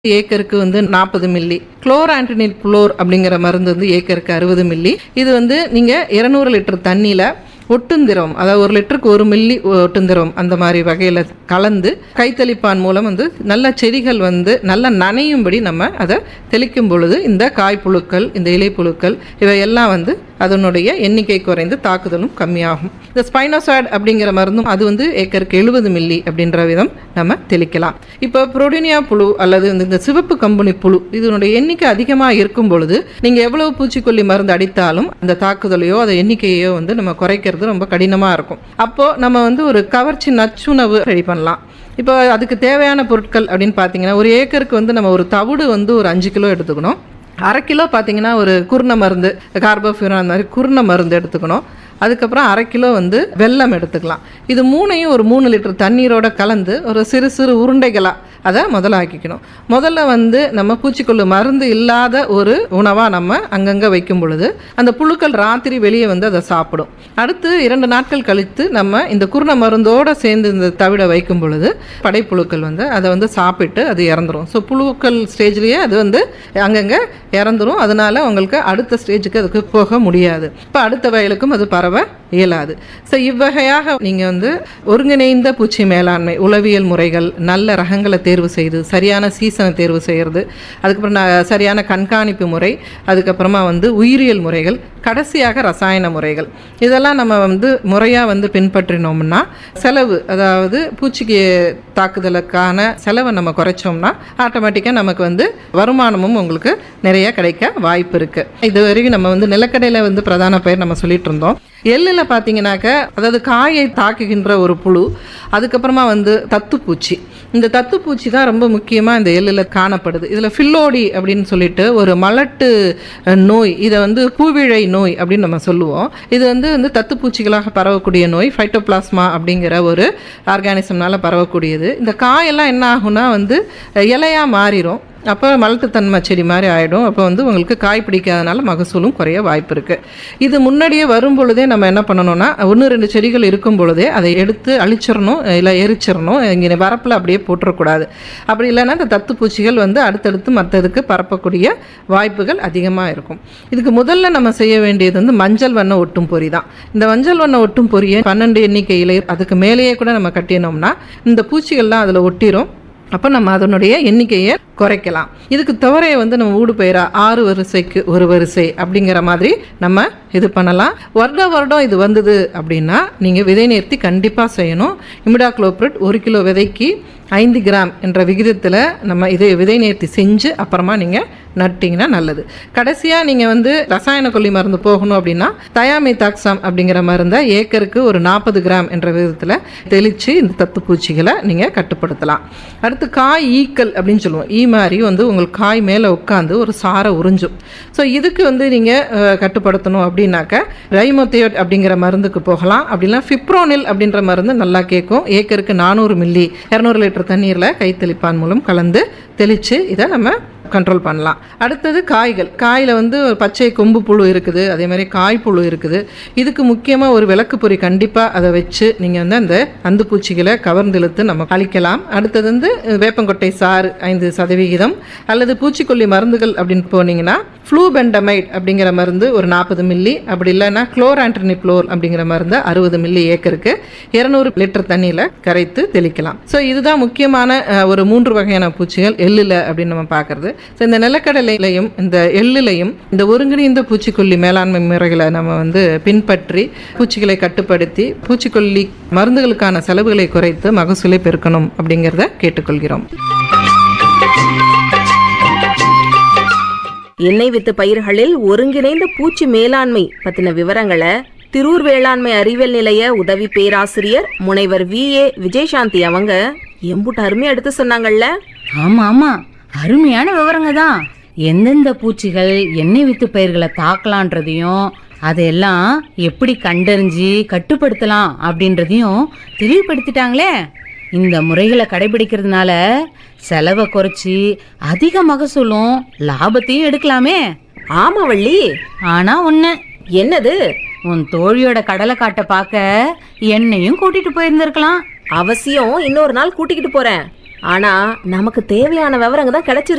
ஏக்கருக்கு வந்து நாற்பது மில்லி குளோர் ஆன்டினில் குளோர் அப்படிங்கிற மருந்து வந்து ஏக்கருக்கு அறுபது மில்லி இது வந்து நீங்க இருநூறு லிட்டர் தண்ணியில ஒட்டுந்திரம் அதாவது ஒரு லிட்டருக்கு ஒரு மில்லி ஒட்டுந்திரம் அந்த மாதிரி வகையில கலந்து கைத்தளிப்பான் மூலம் வந்து நல்ல செடிகள் வந்து நல்ல நனையும்படி நம்ம அதை தெளிக்கும் பொழுது இந்த காய்ப்புழுக்கள் இந்த இலைப்புழுக்கள் இவையெல்லாம் வந்து அதனுடைய எண்ணிக்கை குறைந்து தாக்குதலும் கம்மியாகும் இந்த ஸ்பைனோசாய்டு அப்படிங்கிற மருந்தும் அது வந்து ஏக்கருக்கு எழுபது மில்லி அப்படின்ற விதம் நம்ம தெளிக்கலாம் இப்போ புரோடினியா புழு அல்லது இந்த- இந்த சிவப்பு கம்பெனி புழு இதனுடைய எண்ணிக்கை அதிகமாக இருக்கும் பொழுது நீங்கள் எவ்வளவு பூச்சிக்கொல்லி மருந்து அடித்தாலும் அந்த தாக்குதலையோ அந்த எண்ணிக்கையோ வந்து நம்ம குறைக்கிறது ரொம்ப கடினமாக இருக்கும் அப்போ நம்ம வந்து ஒரு கவர்ச்சி நச்சுணவு ரெடி பண்ணலாம் இப்போ அதுக்கு தேவையான பொருட்கள் அப்படின்னு பார்த்தீங்கன்னா ஒரு ஏக்கருக்கு வந்து நம்ம ஒரு தவிடு வந்து ஒரு அஞ்சு கிலோ எடுத்துக்கணும் அரை கிலோ பார்த்தீங்கன்னா ஒரு குருணை மருந்து கார்போஃபியூரா அந்த மாதிரி குருணை மருந்து எடுத்துக்கணும் அதுக்கப்புறம் அரை கிலோ வந்து வெல்லம் எடுத்துக்கலாம் இது மூணையும் ஒரு மூணு லிட்டர் தண்ணீரோட கலந்து ஒரு சிறு சிறு உருண்டைகளாக அதை முதல்ல ஆக்கிக்கணும் முதல்ல வந்து நம்ம பூச்சிக்கொல்லு மருந்து இல்லாத ஒரு உணவாக நம்ம அங்கங்கே வைக்கும் பொழுது அந்த புழுக்கள் ராத்திரி வெளியே வந்து அதை சாப்பிடும் அடுத்து இரண்டு நாட்கள் கழித்து நம்ம இந்த குருணை மருந்தோடு சேர்ந்து இந்த தவிட வைக்கும் பொழுது படைப்புழுக்கள் வந்து அதை வந்து சாப்பிட்டு அது இறந்துரும் ஸோ புழுக்கள் ஸ்டேஜ்லேயே அது வந்து அங்கங்கே இறந்துரும் அதனால உங்களுக்கு அடுத்த ஸ்டேஜுக்கு அதுக்கு போக முடியாது இப்போ அடுத்த வயலுக்கும் அது பரவ இயலாது ஸோ இவ்வகையாக நீங்கள் வந்து ஒருங்கிணைந்த பூச்சி மேலாண்மை உளவியல் முறைகள் நல்ல ரகங்களை தேர்வு செய்து சரியான சீசனை தேர்வு செய்கிறது அதுக்கப்புறம் ந- சரியான கண்காணிப்பு முறை அதுக்கப்புறமா வந்து உயிரியல் முறைகள் கடைசியாக ரசாயன முறைகள் இதெல்லாம் நம்ம வந்து முறையாக வந்து பின்பற்றினோம்னா செலவு அதாவது பூச்சிக்கு தாக்குதலுக்கான செலவை நம்ம குறைச்சோம்னா ஆட்டோமேட்டிக்காக நமக்கு வந்து வருமானமும் உங்களுக்கு நிறைய கிடைக்க வாய்ப்பு இருக்கு இது வரைக்கும் நம்ம வந்து நிலக்கடையில் வந்து பிரதான பயிர் நம்ம சொல்லிட்டு இருந்தோம் எள்ளில் பார்த்தீங்கன்னாக்க அதாவது காயை தாக்குகின்ற ஒரு புழு அதுக்கப்புறமா வந்து தத்துப்பூச்சி இந்த தத்துப்பூச்சி தான் ரொம்ப முக்கியமாக இந்த எள்ளில் காணப்படுது இதில் ஃபில்லோடி அப்படின்னு சொல்லிட்டு ஒரு மலட்டு அஹ், நோய் இதை வந்து பூவிழை நோய் அப்படின்னு நம்ம சொல்லுவோம் இது வந்து வந்து தத்துப்பூச்சிகளாக பரவக்கூடிய நோய் ஃபைட்டோபிளாஸ்மா அப்படிங்கிற ஒரு ஆர்கானிசம்னால பரவக்கூடியது இந்த காயெல்லாம் என்ன ஆகும்னா வந்து அஹ், இலையா மாறிடும் அப்போ மலட்டுத்தன்மை செடி மாதிரி ஆகிடும் அப்போ வந்து உங்களுக்கு காய் பிடிக்காதனால மகசூலும் குறைய வாய்ப்பு இருக்குது இது முன்னாடியே வரும் பொழுதே நம்ம என்ன பண்ணணும்னா ஒன்று ரெண்டு செடிகள் இருக்கும் பொழுதே அதை எடுத்து அழிச்சிடணும் இல்லை எரிச்சிடணும் இங்கே வரப்பில் அப்படியே போட்டுறக்கூடாது அப்படி இல்லைன்னா இந்த தத்துப்பூச்சிகள் வந்து அடுத்தடுத்து மற்றதுக்கு பரப்பக்கூடிய வாய்ப்புகள் அதிகமாக இருக்கும் இதுக்கு முதல்ல நம்ம செய்ய வேண்டியது வந்து மஞ்சள் வண்ண ஒட்டும் பொறி தான் இந்த மஞ்சள் வண்ண ஒட்டும் பொரியை பன்னெண்டு எண்ணிக்கையில் அதுக்கு மேலேயே கூட நம்ம கட்டினோம்னா இந்த பூச்சிகள்லாம் அதில் ஒட்டிரும் அப்போ நம்ம அதனுடைய எண்ணிக்கையை குறைக்கலாம் இதுக்கு துவரையை வந்து நம்ம ஊடு பயிரா ஆறு வரிசைக்கு ஒரு வரிசை அப்படிங்கிற மாதிரி நம்ம இது பண்ணலாம் வருடம் வருடம் இது வந்தது அப்படின்னா நீங்கள் விதை நேர்த்தி கண்டிப்பாக செய்யணும் இமிடாக்ளோப்ரிட் ஒரு கிலோ விதைக்கு ஐந்து கிராம் என்ற விகிதத்தில் நம்ம இதை விதை நேர்த்தி செஞ்சு அப்புறமா நீங்கள் நட்டிங்கன்னா நல்லது கடைசியாக நீங்கள் வந்து ரசாயன கொல்லி மருந்து போகணும் அப்படின்னா தயாமிதாக்சாம் அப்படிங்கிற மருந்தை ஏக்கருக்கு ஒரு நாற்பது கிராம் என்ற விதத்தில் தெளித்து இந்த தத்துப்பூச்சிகளை நீங்கள் கட்டுப்படுத்தலாம் அடுத்து காய் ஈக்கள் அப்படின்னு சொல்லுவோம் ஈ மாதிரி வந்து உங்களுக்கு காய் மேலே உட்காந்து ஒரு சாரை உறிஞ்சும் ஸோ இதுக்கு வந்து நீங்கள் கட்டுப்படுத்தணும் அப்படின்னாக்க ரைமோத்தியோட் அப்படிங்கிற மருந்துக்கு போகலாம் அப்படின்னா ஃபிப்ரோனில் அப்படின்ற மருந்து நல்லா கேட்கும் ஏக்கருக்கு நானூறு மில்லி இரநூறு லிட்டர் தண்ணீரில் கைத்தெளிப்பான் மூலம் கலந்து தெளித்து இதை நம்ம கண்ட்ரோல் பண்ணலாம் அடுத்தது காய்கள் காயில் வந்து ஒரு பச்சை கொம்பு புழு இருக்குது அதே மாதிரி காய் புழு இருக்குது இதுக்கு முக்கியமாக ஒரு விளக்கு பொறி கண்டிப்பாக அதை வச்சு நீங்கள் வந்து அந்த அந்து பூச்சிகளை கவர்ந்தெழுத்து நம்ம அழிக்கலாம் அடுத்தது வந்து அஹ், வேப்பங்கொட்டை சாறு ஐந்து சதவிகிதம் அல்லது பூச்சிக்கொல்லி மருந்துகள் அப்படின்னு போனீங்கன்னா ஃப்ளூபெண்டமைட் அப்படிங்கிற மருந்து ஒரு நாற்பது மில்லி அப்படி இல்லைன்னா குளோரான்ட்ரினிப்ளோர் அப்படிங்கிற மருந்து அறுபது மில்லி ஏக்கருக்கு இருநூறு லிட்டர் தண்ணியில் கரைத்து தெளிக்கலாம் ஸோ இதுதான் முக்கியமான அஹ், ஒரு மூன்று வகையான பூச்சிகள் எள்ளில் அப்படின்னு நம்ம பார்க்கறது ஸோ இந்த நிலக்கடலையிலையும் இந்த எள்ளிலையும் இந்த ஒருங்கிணைந்த பூச்சிக்கொல்லி மேலாண்மை முறைகளை நம்ம வந்து பின்பற்றி பூச்சிகளை கட்டுப்படுத்தி பூச்சிக்கொல்லி மருந்துகளுக்கான செலவுகளை குறைத்து மகசூலை பெருக்கணும் அப்படிங்கிறத கேட்டுக்கொள்கிறோம் எண்ணெய் வித்து பயிர்களில் ஒருங்கிணைந்த பூச்சி மேலாண்மை பத்தின விவரங்களை திரூர் வேளாண்மை அறிவியல் நிலைய உதவி பேராசிரியர் முனைவர் வி ஏ விஜயசாந்தி அவங்க எம்புட்டு அருமையா எடுத்து சொன்னாங்கல்ல ஆமா ஆமா அருமையான விவரங்க தான் எந்தெந்த பூச்சிகள் எண்ணெய் வித்து பயிர்களை தாக்கலான்றதையும் அதையெல்லாம் எப்படி கண்டறிஞ்சு கட்டுப்படுத்தலாம் அப்படின்றதையும் தெளிவுபடுத்திட்டாங்களே இந்த முறைகளை கடைபிடிக்கிறதுனால செலவை குறைச்சி அதிக மகசூலும் லாபத்தையும் எடுக்கலாமே ஆமா வள்ளி ஆனா ஒண்ணு என்னது உன் தோழியோட கடலை காட்ட பார்க்க என்னையும் கூட்டிட்டு போயிருந்திருக்கலாம் அவசியம் இன்னொரு நாள் கூட்டிக்கிட்டு போறேன் ஆனா நமக்கு தேவையான விவரங்க தான் கிடைச்சிருச்சு